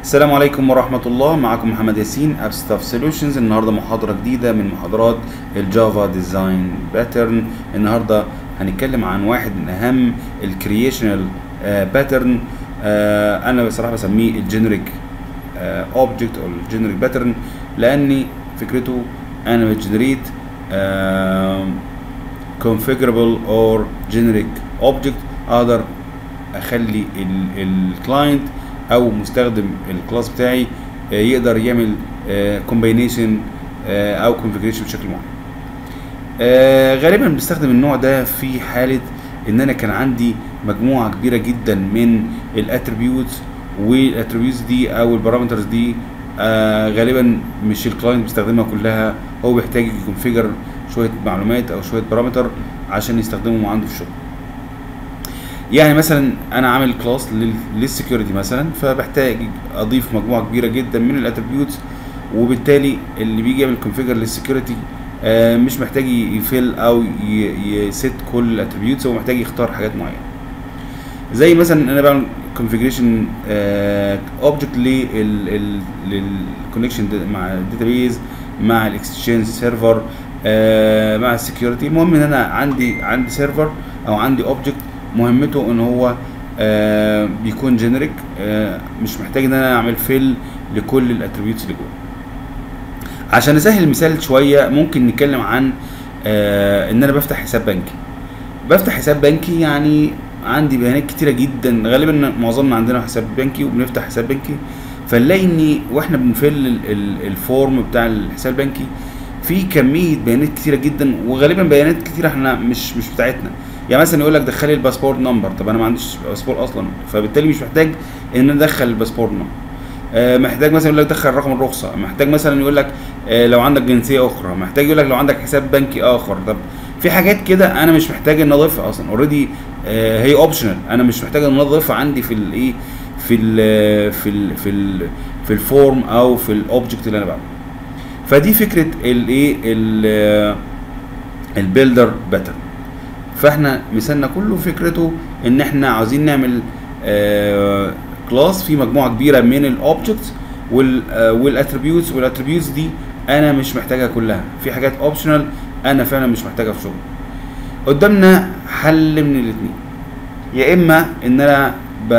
السلام عليكم ورحمة الله معكم محمد ياسين اب ستاف سوليوشنز النهارده محاضرة جديدة من محاضرات الجافا ديزاين باترن النهارده هنتكلم عن واحد من اهم الكرييشنال باترن انا بصراحة بسميه الجينيريك اوبجكت او الجينيريك باترن لاني فكرته انا بجنريت configurable or generic object اقدر اخلي الكلاينت او مستخدم الكلاس بتاعي آه، يقدر يعمل كومباينيشن او كونفيجريشن بشكل معين آه، غالبا بنستخدم النوع ده في حاله ان انا كان عندي مجموعه كبيره جدا من الاتريبيوتس والاتريبيوتس دي او البارامترز دي آه غالبا مش الكلاينت بيستخدمها كلها هو بيحتاج يكونفيجر شويه معلومات او شويه بارامتر عشان يستخدمهم عنده في الشغل يعني مثلا انا عامل كلاس للسكيورتي مثلا فبحتاج اضيف مجموعه كبيره جدا من الاتريبيوتس وبالتالي اللي بيجي يعمل كونفيجر للسكيورتي آه مش محتاج يفل او يست كل الاتريبيوتس هو محتاج يختار حاجات معينه زي مثلا انا بعمل كونفيجريشن اوبجكت للكونكشن مع الداتابيز مع الاكستشينج سيرفر مع السكيورتي المهم ان انا عندي عندي سيرفر او عندي اوبجكت مهمته ان هو آه بيكون جينيريك آه مش محتاج ان انا اعمل فيل لكل الاتريبيوتس اللي جوه عشان اسهل المثال شويه ممكن نتكلم عن آه ان انا بفتح حساب بنكي بفتح حساب بنكي يعني عندي بيانات كتيره جدا غالبا معظمنا عندنا حساب بنكي وبنفتح حساب بنكي فنلاقي ان واحنا بنفل الفورم بتاع الحساب البنكي في كميه بيانات كتيره جدا وغالبا بيانات كتيره احنا مش مش بتاعتنا يعني مثلا يقول لك دخل لي الباسبور نمبر طب انا ما عنديش باسبور اصلا فبالتالي مش محتاج ان انا ادخل الباسبور نمبر آه محتاج مثلا يقول لك دخل رقم الرخصه محتاج مثلا يقول لك آه لو عندك جنسيه اخرى محتاج يقول لك لو عندك حساب بنكي اخر طب في حاجات كده انا مش محتاج ان اضيفها اصلا اوريدي آه هي اوبشنال انا مش محتاج ان اضيفها عندي في الايه في ال في ال في ال في الفورم او في الاوبجكت اللي انا بعمله فدي فكره الايه البيلدر باترن فاحنا مثالنا كله فكرته ان احنا عاوزين نعمل آه كلاس فيه مجموعه كبيره من الاوبجكتس والاتريبيوتس والاتريبيوتس دي انا مش محتاجها كلها في حاجات اوبشنال انا فعلا مش محتاجها في شغل قدامنا حل من الاثنين يا اما ان انا ب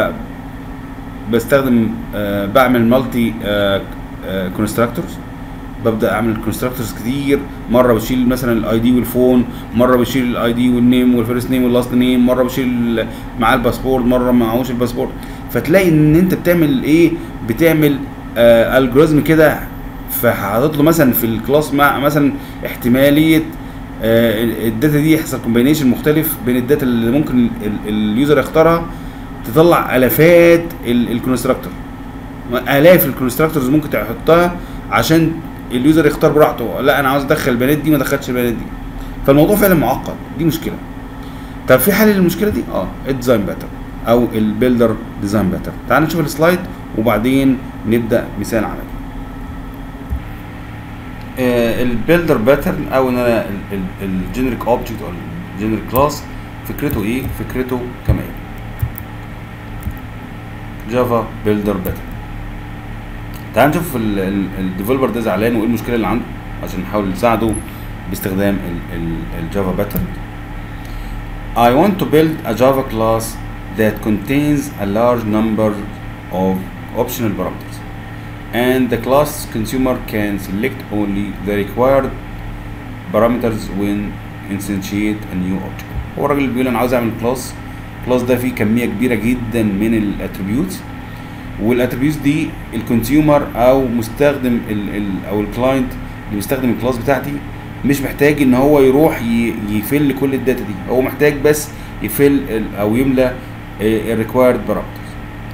بستخدم آه بعمل مالتي كونستراكتورز ببدا اعمل كونستراكتورز كتير مره بشيل مثلا الاي دي والفون مره بشيل الاي دي والنيم والفيرست نيم واللاست نيم مره بشيل معاه الباسبورت مره معهوش الباسبورت فتلاقي ان انت بتعمل ايه بتعمل آه الجوريزم كده فحاطط له مثلا في الكلاس مع مثلا احتماليه آه الداتا دي يحصل كومبينيشن مختلف بين الداتا اللي ممكن اليوزر يختارها تطلع الافات الكونستراكتور الاف الكونستراكتورز ممكن تحطها عشان اليوزر يختار براحته لا انا عاوز ادخل البيانات دي ما ادخلش البيانات دي فالموضوع فعلا معقد دي مشكله طب في حل للمشكله دي اه الديزاين باترن او البيلدر ديزاين باترن تعال نشوف السلايد وبعدين نبدا مثال عملي آه البيلدر باترن او ان انا الجينيريك اوبجكت او الجينيريك كلاس فكرته ايه فكرته كما ايه جافا بيلدر باترن تعال نشوف الديفلوبر ده زعلان وايه المشكله اللي عنده عشان نحاول نساعده باستخدام الجافا باترن I want to build a Java class that contains a large number of optional parameters and the class consumer can select only the required parameters when instantiate a new object هو الراجل بيقول انا عاوز اعمل كلاس الكلاس ده فيه كميه كبيره جدا من الاتريبيوتس والاتريبيوتس دي الكونسيومر او مستخدم ال ال او الكلاينت اللي بيستخدم الكلاس بتاعتي مش محتاج ان هو يروح يفل كل الداتا دي هو محتاج بس يفل او يملى الريكوايرد بارامترز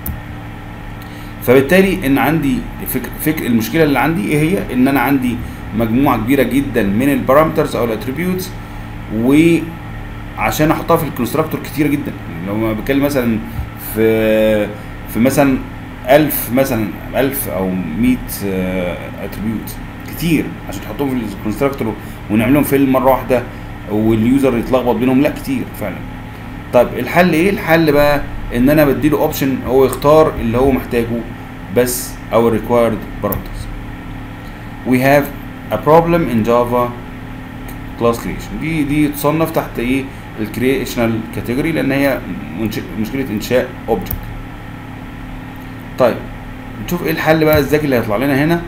فبالتالي ان عندي فكر, فكر المشكله اللي عندي ايه هي ان انا عندي مجموعه كبيره جدا من البارامترز او الاتريبيوتس وعشان احطها في الكونستراكتور كتيره جدا لو ما بتكلم مثلا في في مثلا 1000 مثلا 1000 او 100 اتريبيوت كتير عشان تحطهم في الكونستراكتور ونعمل لهم فيل مره واحده واليوزر يتلخبط بينهم لا كتير فعلا طيب الحل ايه الحل بقى ان انا بديله اوبشن هو يختار اللي هو محتاجه بس our required parameters we have a problem in Java class creation دي دي تصنف تحت ايه الكريشنال كاتيجوري لان هي منش... مشكله انشاء اوبجكت طيب نشوف ايه الحل بقى الذكي اللي هيطلع لنا هنا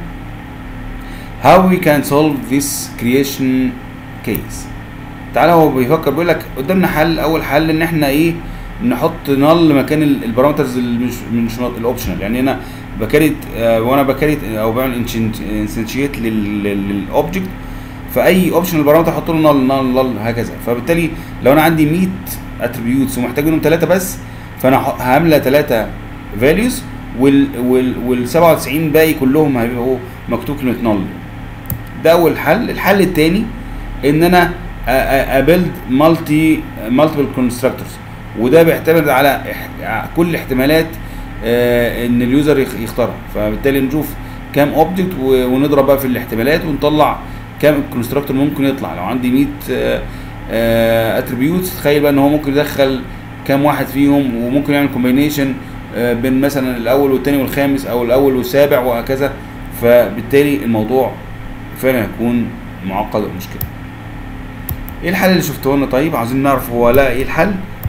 how we can solve this creation case تعالى هو بيفكر بيقول لك قدامنا حل اول حل ان احنا ايه نحط نل مكان البارامترز اللي مش مش الاوبشنال يعني انا بكريت آه وانا بكريت او بعمل انسنشيت للاوبجكت فاي اوبشنال بارامتر احط له نل نل نل هكذا فبالتالي لو انا عندي 100 اتريبيوتس ومحتاج منهم ثلاثه بس فانا هامله ثلاثه فاليوز وال وال وال 97 باقي كلهم هيبقوا مكتوب كلمه نل ده اول حل الحل الثاني ان انا ابيلد مالتي مالتيبل كونستراكتورز وده بيعتمد على كل الاحتمالات آه ان اليوزر يختارها فبالتالي نشوف كام اوبجكت ونضرب بقى في الاحتمالات ونطلع كام كونستراكتور ممكن يطلع لو عندي 100 اتريبيوتس تخيل بقى ان هو ممكن يدخل كام واحد فيهم وممكن يعمل كومبينيشن آه بين مثلا الاول والثاني والخامس او الاول والسابع وهكذا فبالتالي الموضوع فعلا هيكون معقد ومشكله ايه الحل اللي شفته لنا طيب عايزين نعرف هو لا ايه الحل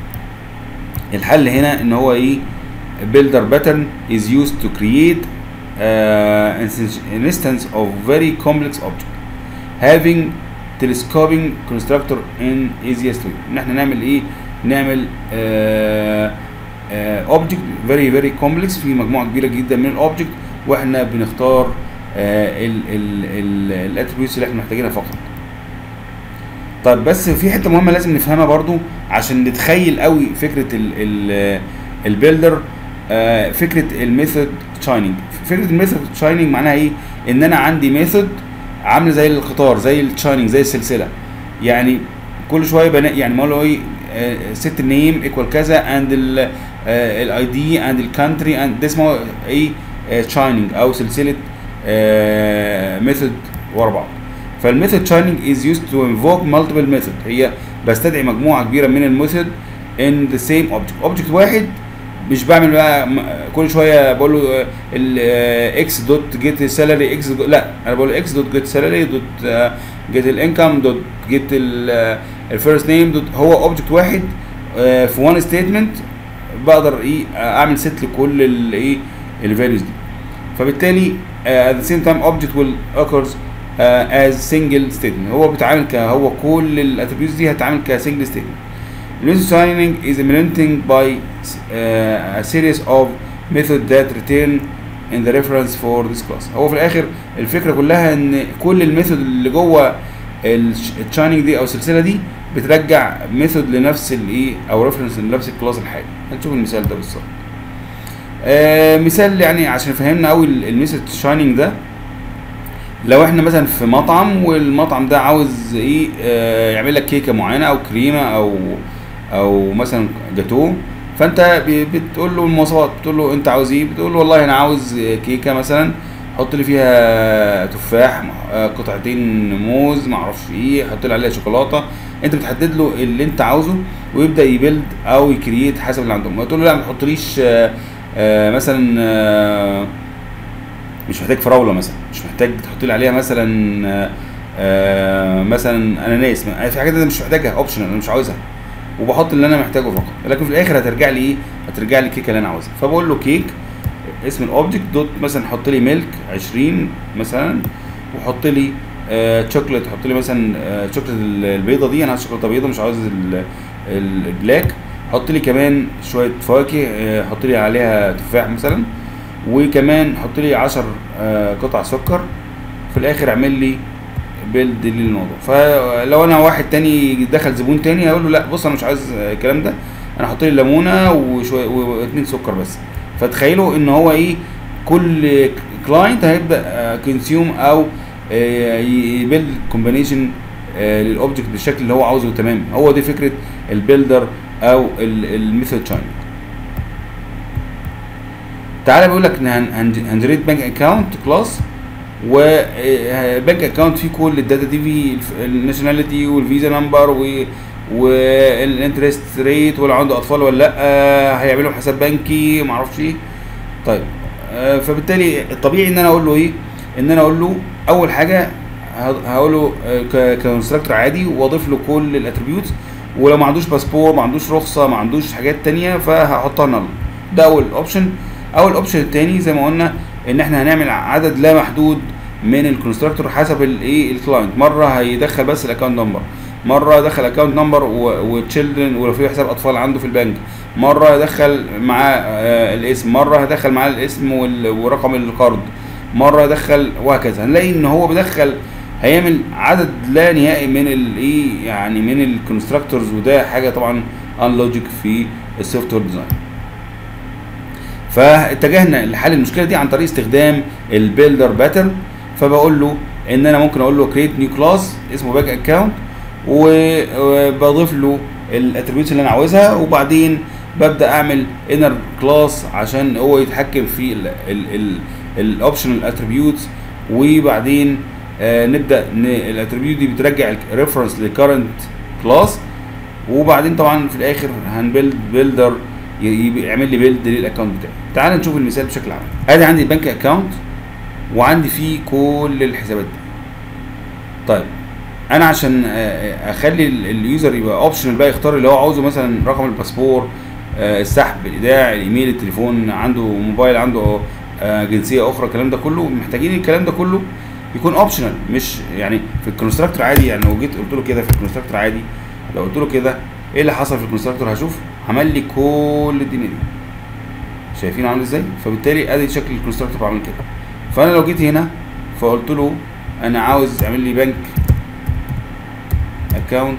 الحل هنا ان هو ايه builder pattern is used to create uh, an instance of very complex object having telescoping constructor in easiest way ان احنا نعمل ايه نعمل uh, uh, object very very complex في مجموعه كبيره جدا من الاوبجكت واحنا بنختار الاتريبيوتس اللي احنا محتاجينها فقط طيب بس في حته مهمه لازم نفهمها برضو عشان نتخيل قوي فكره البيلدر آه فكره الميثود تشايننج فكره الميثود تشايننج معناها ايه ان انا عندي ميثود عامله زي القطار زي التشايننج زي السلسله يعني كل شويه بنا يعني ما له ايه ست النيم ايكوال كذا اند الاي دي اند الكانتري اند ده اسمه ايه تشايننج او سلسله ميثود ورا بعض فالميثود تشايننج از يوزد تو انفوك مالتيبل ميثود هي بستدعي مجموعه كبيره من الميثود ان ذا سيم اوبجكت اوبجكت واحد مش بعمل بقى كل شويه بقول له اكس دوت جيت سالري اكس لا انا بقول اكس دوت جيت سالري دوت جيت الانكم دوت جيت الفيرست نيم دوت هو اوبجكت واحد في وان ستيتمنت بقدر ايه اعمل ست لكل الايه الفاليوز دي فبالتالي at the same time object will occurs uh, as single statement هو بيتعامل ك هو كل الاتريبيوتس دي هتتعامل كسنجل statement Method signing is implementing by uh, a series of method that return in the reference for this class هو في الاخر الفكره كلها ان كل الميثود اللي جوه التشايننج دي او السلسله دي بترجع ميثود لنفس الايه او ريفرنس لنفس الكلاس الحالي هنشوف المثال ده بالظبط آه مثال يعني عشان يفهمنا قوي الميثود شايننج ده لو احنا مثلا في مطعم والمطعم ده عاوز ايه آه يعمل لك كيكه معينه او كريمه او او مثلا جاتوه فانت بتقول له المواصفات بتقول له انت عاوز ايه بتقول له والله انا عاوز كيكه مثلا حط لي فيها تفاح قطعتين موز معرفش ايه حط لي عليها شوكولاته انت بتحدد له اللي انت عاوزه ويبدا يبيلد او يكريت حسب اللي عندهم تقول له لا ما تحطليش آه آه مثلا آه مش محتاج فراوله مثلا مش محتاج تحط لي عليها مثلا آه آه مثلا اناناس في حاجات انا مش محتاجها اوبشنال انا مش عاوزها وبحط اللي انا محتاجه فقط لكن في الاخر هترجع لي ايه هترجع لي الكيكه اللي انا عاوزها فبقول له كيك اسم الاوبجكت دوت مثلا حط لي ميلك 20 مثلا وحط لي آه شوكليت حط لي مثلا آه شوكليت البيضه دي انا عايز شوكولاته بيضه مش عاوز البلاك حط لي كمان شويه فواكه آه حط لي عليها تفاح مثلا وكمان حط لي 10 آه قطع سكر في الاخر اعمل لي بيلد للموضوع فلو انا واحد تاني دخل زبون تاني هقول له لا بص انا مش عايز الكلام ده انا احط لي ليمونه وشويه واثنين سكر بس فتخيلوا ان هو ايه كل كلاينت هيبدا كونسيوم او يبيلد كومبينيشن للاوبجكت بالشكل اللي هو عاوزه تماما هو دي فكره البيلدر او الميثود تشايننج تعالى بيقول لك هنجريت بانك اكونت كلاس وبانك اكونت فيه كل الداتا دي في الناشوناليتي والفيزا نمبر و والانترست ريت ولو عنده اطفال ولا لا هيعملوا حساب بنكي معرفش ايه طيب آه، فبالتالي الطبيعي ان انا اقول له ايه ان انا اقول له اول حاجه ه- هقول له كونستراكتور عادي واضيف له كل الاتريبيوتس ولو ما عندوش باسبور ما عندوش رخصه ما عندوش حاجات تانية فهحطها نل ده اول اوبشن اول اوبشن التاني زي ما قلنا ان احنا هنعمل عدد لا محدود من الكونستراكتور حسب الايه الكلاينت مره هيدخل بس الاكونت نمبر مره يدخل اكونت نمبر وتشيلدرن ولو في حساب اطفال عنده في البنك مره يدخل معاه آه، الاسم مره هيدخل معاه الاسم وال- ورقم القرض مره يدخل وهكذا هنلاقي ان هو بيدخل هيعمل عدد لا نهائي من الايه يعني من الكونستراكتورز وده حاجه طبعا ان لوجيك في السوفت وير ديزاين فاتجهنا لحل المشكله دي عن طريق استخدام البيلدر باترن فبقول له ان انا ممكن اقول له كريت نيو كلاس اسمه باك اكونت وبضيف له الاتريبيوتس اللي انا عاوزها وبعدين ببدا اعمل انر كلاس عشان هو يتحكم في الاوبشنال اتريبيوتس وبعدين آه نبدا الاتريبيوت دي بترجع ريفرنس لكرنت كلاس وبعدين طبعا في الاخر هنبيلد بيلدر يعمل لي بيلد للاكونت بتاعي تعال نشوف المثال بشكل عام ادي عندي البنك اكونت وعندي فيه كل الحسابات دي طيب انا عشان آه، اخلي ال- اليوزر يبقى اوبشنال بقى يختار اللي هو عاوزه مثلا رقم الباسبور آه، السحب الايداع الايميل التليفون عنده موبايل عنده آه، جنسيه اخرى الكلام ده كله محتاجين الكلام ده كله يكون اوبشنال مش يعني في الكونستراكتور عادي يعني لو جيت قلت له كده في الكونستراكتور عادي لو قلت له كده ايه اللي حصل في الكونستراكتور هشوف عمل لي كل الدنيا دي شايفين عامل ازاي فبالتالي ادي شكل الكونستراكتور بعمل كده فانا لو جيت هنا فقلت له انا عاوز اعمل لي بنك اكونت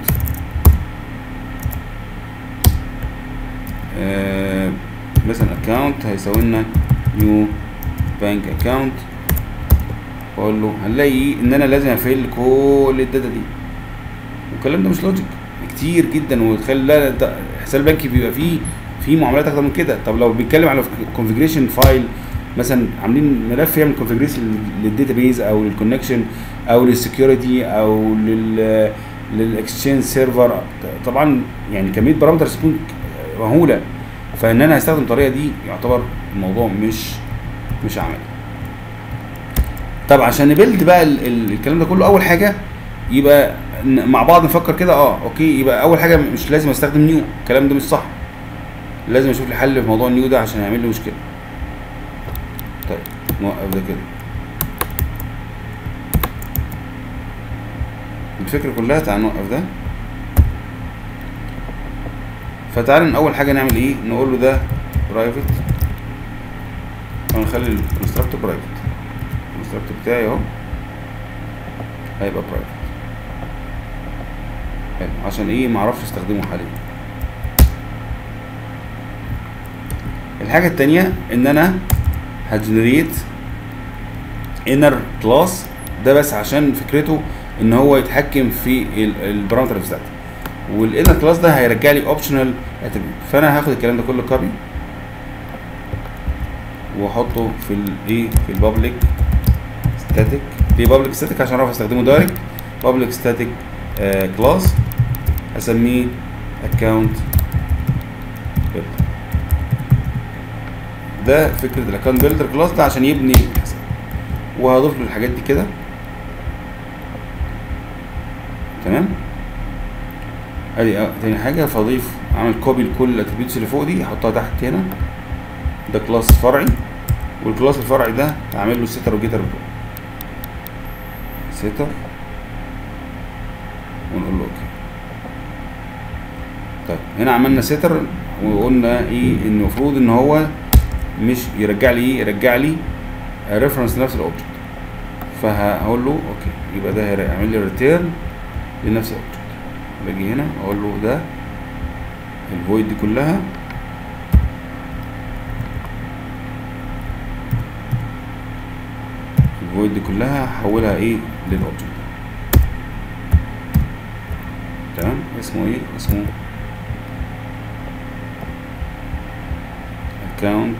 آه مثلا اكونت هيساوي لنا نيو بنك اكونت واقول له هنلاقي ان انا لازم افعل كل الداتا دي والكلام ده مش لوجيك كتير جدا وتخيل لا ده حساب البنكي بيبقى فيه في معاملات اكتر من كده طب لو بيتكلم على كونفجريشن فايل مثلا عاملين ملف يعمل كونفجريشن للداتابيز او للكونكشن او للسكيورتي او لل للاكسشينج سيرفر طبعا يعني كميه بارامترز تكون مهوله فان انا هستخدم الطريقه دي يعتبر الموضوع مش مش عملي طب عشان نبيلد بقى ال ال الكلام ده كله اول حاجه يبقى ن- مع بعض نفكر كده اه اوكي يبقى اول حاجه مش لازم استخدم نيو الكلام ده مش صح لازم اشوف لي حل في موضوع النيو ده عشان يعمل لي مشكله طيب نوقف ده كده الفكره كلها تعال نوقف ده فتعال اول حاجه نعمل ايه نقول له ده برايفت ونخلي الكونستراكتور برايفت الكونستراكتور بتاعي اهو هيبقى برايفت حلو عشان ايه معرفش استخدمه حاليا الحاجة التانية ان انا هجنريت انر كلاس ده بس عشان فكرته ان هو يتحكم في البارامترز بتاعتي والانر كلاس ده هيرجع لي اوبشنال اتريبيوت فانا هاخد الكلام ده كله كوبي واحطه في الايه في البابليك ستاتيك ليه بابليك ستاتيك عشان اعرف استخدمه دايركت بابليك ستاتيك كلاس هسميه اكونت ده فكره الاكونت بيلدر كلاس ده عشان يبني الحساب وهضيف له الحاجات دي كده تمام ادي اه تاني حاجه فاضيف اعمل كوبي لكل الاتريبيوتس اللي فوق دي احطها تحت هنا ده كلاس فرعي والكلاس الفرعي ده هعمل له سيتر وجيتر بتوعه سيتر ونقول له اوكي طيب هنا عملنا سيتر وقلنا ايه ان المفروض ان هو مش يرجع لي ايه يرجع لي ريفرنس لنفس الاوبجكت فهقول له اوكي يبقى ده هيعمل لي ريتيرن لنفس الاوبجكت باجي هنا اقول له ده الفويد دي كلها الفويد دي كلها هحولها ايه للاوبجكت تمام اسمه ايه اسمه account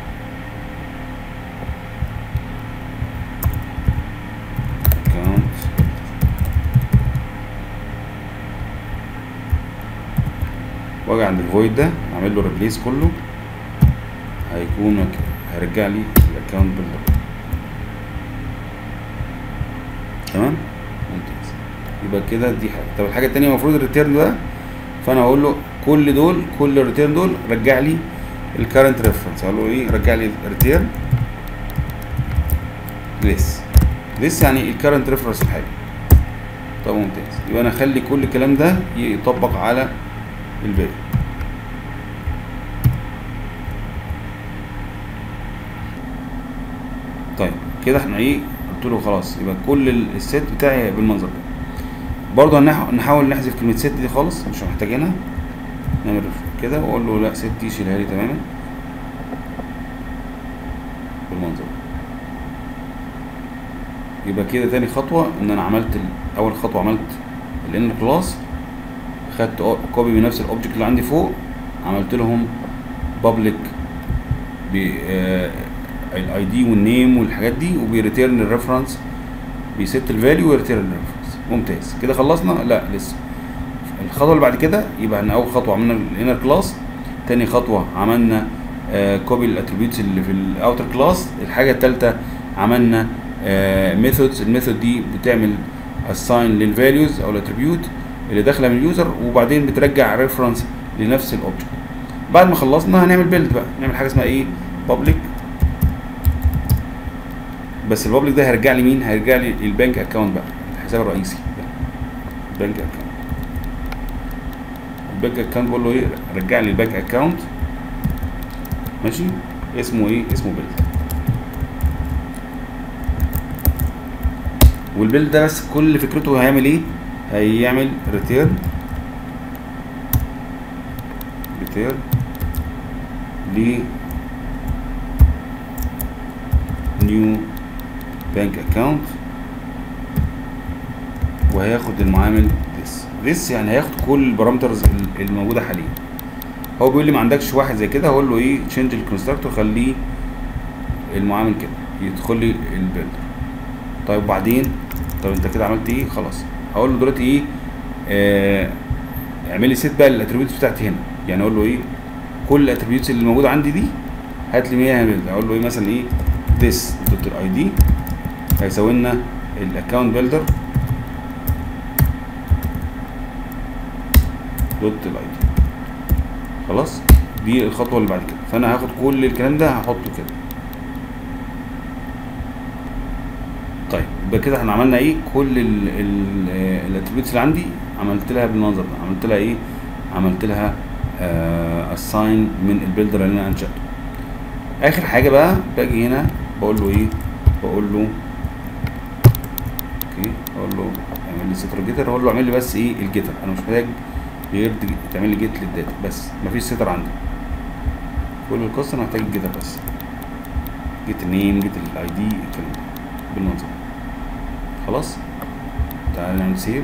account واجي عند الفويد ده اعمل له ريبليس كله هيكون هيرجع لي الاكونت بيلدر تمام ممتاز يبقى كده دي حاجه طب الحاجه التانيه المفروض الريتيرن ده فانا هقول له كل دول كل الريتيرن دول رجع لي الكرنت ريفرنس هقول له ايه رجع لي ريتيرن ليس ليس يعني الكرنت ريفرنس الحالي طب ممتاز يبقى انا اخلي كل الكلام ده يطبق على الباقي طيب كده احنا ايه قلت له خلاص يبقى كل ال- الست بتاعي بالمنظر ده برضه هنح- نحاول نحذف كلمة ست دي خالص مش محتاجينها نعمل كده واقول له لا ست دي شيلها لي تماما بالمنظر ده يبقى كده تاني خطوة ان انا عملت ال- اول خطوة عملت الانر كلاس خدت كوبي بنفس الاوبجكت اللي عندي فوق عملت لهم بابليك الاي دي والنيم والحاجات دي وبيريتيرن الريفرنس بيست الفاليو ويريتيرن الريفرنس ممتاز كده خلصنا لا لسه الخطوه اللي بعد كده يبقى احنا اول خطوه عملنا الانر كلاس تاني خطوه عملنا كوبي الاتريبيوتس اللي في الاوتر كلاس الحاجه الثالثه عملنا ميثودز الميثود دي بتعمل اساين للفاليوز او الاتريبيوت اللي داخله من اليوزر وبعدين بترجع ريفرنس لنفس الاوبجكت بعد ما خلصنا هنعمل بيلد بقى نعمل حاجه اسمها ايه بابليك بس البابليك ده هيرجع لي مين هيرجع لي البنك اكونت بقى الحساب الرئيسي البنك اكونت البنك اكونت بقول له ايه رجع لي البنك اكونت ماشي اسمه ايه اسمه بيلد والبيلد ده بس كل فكرته هيعمل ايه هيعمل ريتيرن ريتيرن ل نيو بانك اكاونت وهياخد المعامل this this يعني هياخد كل البارامترز الموجوده حاليا هو بيقول لي ما عندكش واحد زي كده هقول له ايه تشينج الكونستراكتور خليه المعامل كده يدخل لي البيلدر طيب وبعدين طب انت كده عملت ايه خلاص هقول له دلوقتي ايه آه اعمل لي سيت بقى الاتريبيوتس بتاعتي هنا يعني اقول له ايه كل الاتريبيوتس اللي موجوده عندي دي هات لي 100 بيلد اقول له ايه مثلا ايه this دوت الاي دي هيساوي لنا الاكونت بيلدر دوت الاي دي خلاص دي الخطوه اللي بعد كده فانا هاخد كل الكلام ده هحطه كده طيب يبقى كده احنا عملنا ايه كل الاتريبيوتس اللي عندي عملت لها بالمنظر ده عملت لها ايه عملت لها اساين من البيلدر اللي انا انشاته اخر حاجه بقى باجي هنا بقول له ايه بقول له اوكي اقول له اعمل لي ستر جيتر اقول له اعمل لي بس ايه الجيتر انا مش محتاج غير تعمل لي جيت للداتا بس مفيش ستر عندي كل القصه انا محتاج الجيتر بس جيت النيم جيت الاي دي الكلام ده بالمنظر خلاص تعال نعمل سيف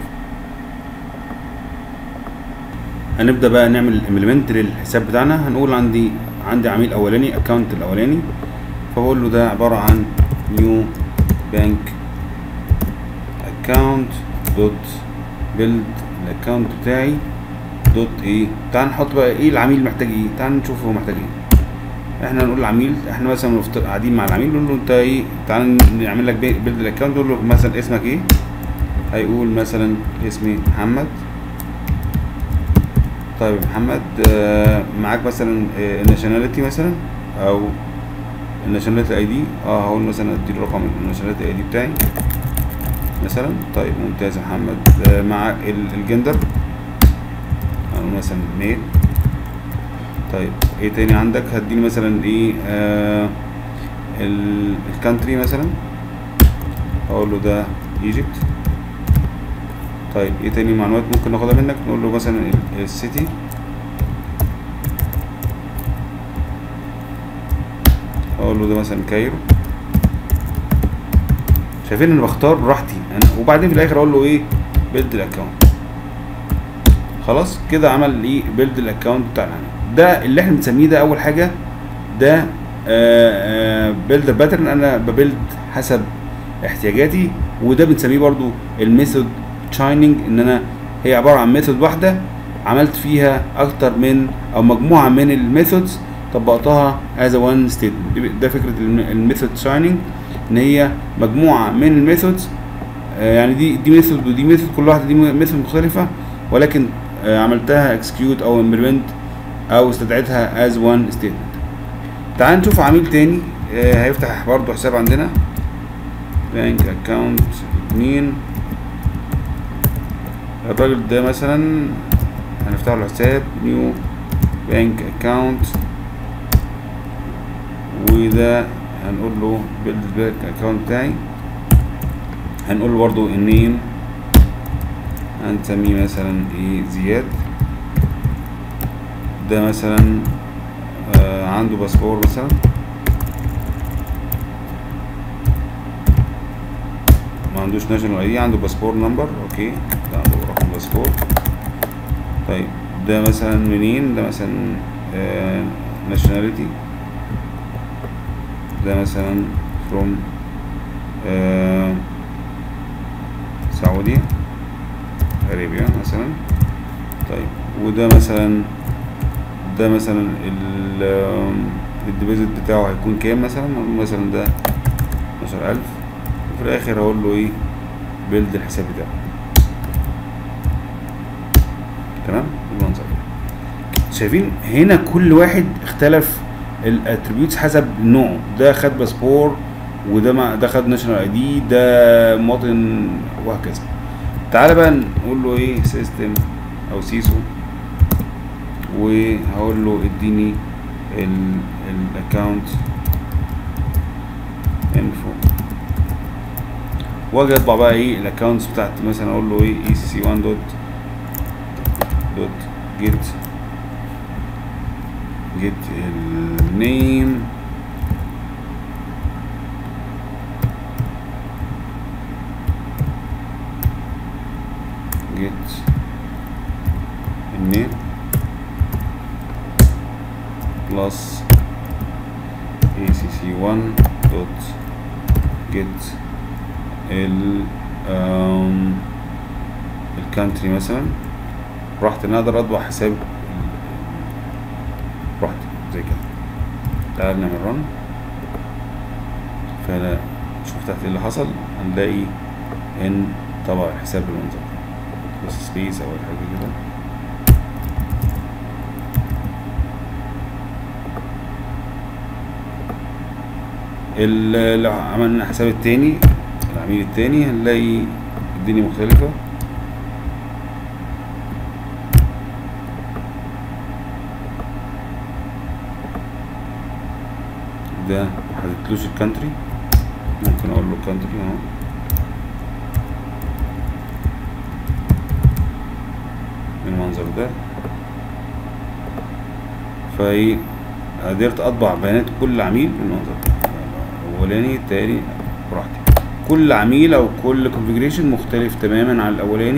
هنبدا بقى نعمل امبلمنت للحساب بتاعنا هنقول عندي عندي عميل اولاني اكونت الاولاني فبقول له ده عباره عن نيو بانك اكونت دوت بيلد الاكونت بتاعي دوت ايه تعال نحط بقى ايه العميل محتاج ايه تعال نشوف هو محتاج ايه احنا نقول للعميل احنا مثلا قاعدين مع العميل نقول له انت ايه تعال نعمل لك بيلد الاكونت نقول له مثلا اسمك ايه هيقول مثلا اسمي محمد طيب محمد آه معاك مثلا الناشوناليتي مثلا او الناشوناليتي اي دي اه هقول مثلا اديله رقم الناشوناليتي اي دي بتاعي مثلا طيب ممتاز يا محمد آه مع الجندر هقول مثلا ميل طيب ايه تاني عندك هديني مثلا ايه آه الكانتري مثلا اقول له ده ايجيبت طيب ايه تاني معلومات ممكن ناخدها منك نقول له مثلا السيتي اقول له ده مثلا كايرو شايفين انا بختار براحتي أنا وبعدين في الاخر اقول له ايه بيلد الاكونت خلاص كده عمل ايه بيلد الاكونت بتاعنا ده اللي احنا بنسميه ده اول حاجه ده بيلد باترن انا ببيلد حسب احتياجاتي وده بنسميه برضو الميثود تشايننج ان انا هي عباره عن ميثود واحده عملت فيها اكتر من او مجموعه من الميثودز طبقتها از وان ستيتمنت ده فكره الميثود شايننج ان هي مجموعه من الميثودز يعني دي دي ميثود ودي ميثود كل واحده دي ميثود مختلفه ولكن آه، عملتها اكسكيوت او امبلمنت او استدعيتها از وان ستيتمنت تعال نشوف عميل تاني آه، هيفتح برضو حساب عندنا بانك اكونت اتنين الراجل ده مثلا هنفتح له حساب نيو بانك اكونت وده هنقول له بيلد بانك اكونت بتاعي هنقول له برضو النيم هنسميه مثلا ايه زياد ده مثلا آه عنده باسبور مثلا ما عندوش ناشونال اي دي عنده باسبور نمبر اوكي ده عنده رقم باسبور طيب ده مثلا منين ده مثلا ناشوناليتي ده مثلا from آه سعودية اريبيا مثلا طيب وده مثلا ده مثلا ال الديبوزيت بتاعه هيكون كام مثلا نقول مثلا ده 12000 وفي الاخر هقول له ايه بيلد الحساب بتاعه تمام بالمنظر ده شايفين هنا كل واحد اختلف الاتريبيوتس حسب نوعه ده خد باسبور وده ما ده خد ناشونال اي دي ده مواطن وهكذا تعالى بقى نقول له ايه سيستم او سيسو وهقول له اديني الاكونت انفو واجي اطبع بقى ايه الاكونتس بتاعتي مثلا اقول له ايه اي سي سي 1 دوت دوت جيت جيت النيم جيت النيم بلس اي سي سي 1 دوت جيت ال الكانتري مثلا رحت ان أنا اقدر اطبع حساب رحت زي كده تعال نعمل رن فانا شوف تحت ايه اللي حصل هنلاقي ان طبع الحساب بالمنظر ده. بس سبيس او حاجه كده ال- لو عملنا الحساب التاني العميل التاني هنلاقي الدنيا مختلفة ده محددتلوش الكانتري ممكن اقول له كانتري اهو بالمنظر ده فايه قدرت اطبع بيانات كل عميل بالمنظر ده الاولاني التاني براحتي كل عميل او كل كونفيجريشن مختلف تماما عن الاولاني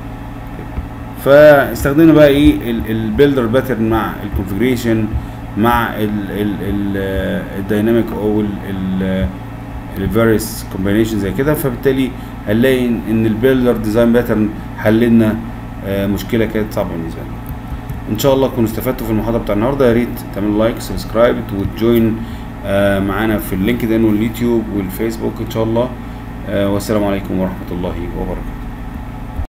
فاستخدمنا بقى ايه البيلدر باترن مع الكونفيجريشن مع الدايناميك او الفاريس كومبينيشن زي كده فبالتالي هنلاقي ان البيلدر ديزاين باترن حل لنا آه، مشكله كانت صعبه بالنسبه لنا ان شاء الله تكونوا استفدتوا في المحاضره بتاع النهارده يا ريت تعملوا لايك سبسكرايب وتجوين آه، معانا في اللينكدين واليوتيوب والفيسبوك ان شاء الله آه، والسلام عليكم ورحمه الله وبركاته